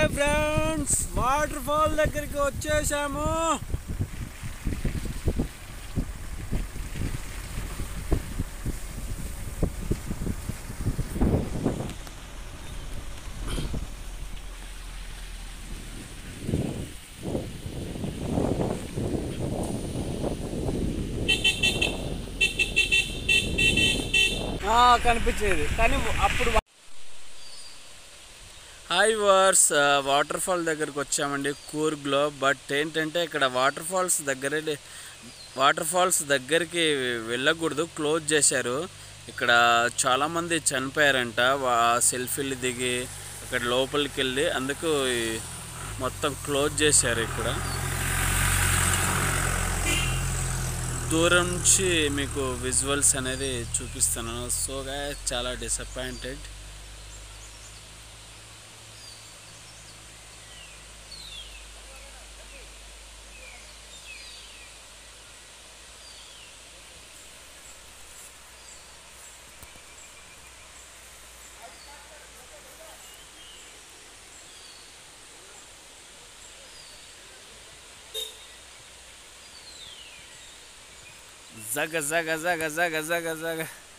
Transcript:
friends water fall దగ్గరికి వచ్చేసాము ఆ, కనిపించేది కానీ అప్పుడు హాయ్ వర్స్ వాటర్ ఫాల్ దగ్గరికి వచ్చామండి కూర్గ్లో బట్ ఏంటంటే ఇక్కడ వాటర్ ఫాల్స్ దగ్గర వాటర్ ఫాల్స్ దగ్గరికి వెళ్ళకూడదు క్లోజ్ చేశారు ఇక్కడ చాలామంది చనిపోయారంట వా సెల్ఫీలు దిగి అక్కడ లోపలికి వెళ్ళి అందుకు ఈ మొత్తం క్లోజ్ చేశారు ఇక్కడ దూరం నుంచి మీకు విజువల్స్ అనేది చూపిస్తాను సో గా చాలా డిసప్పాయింటెడ్ జగ జగ జగ జగ జగ జగ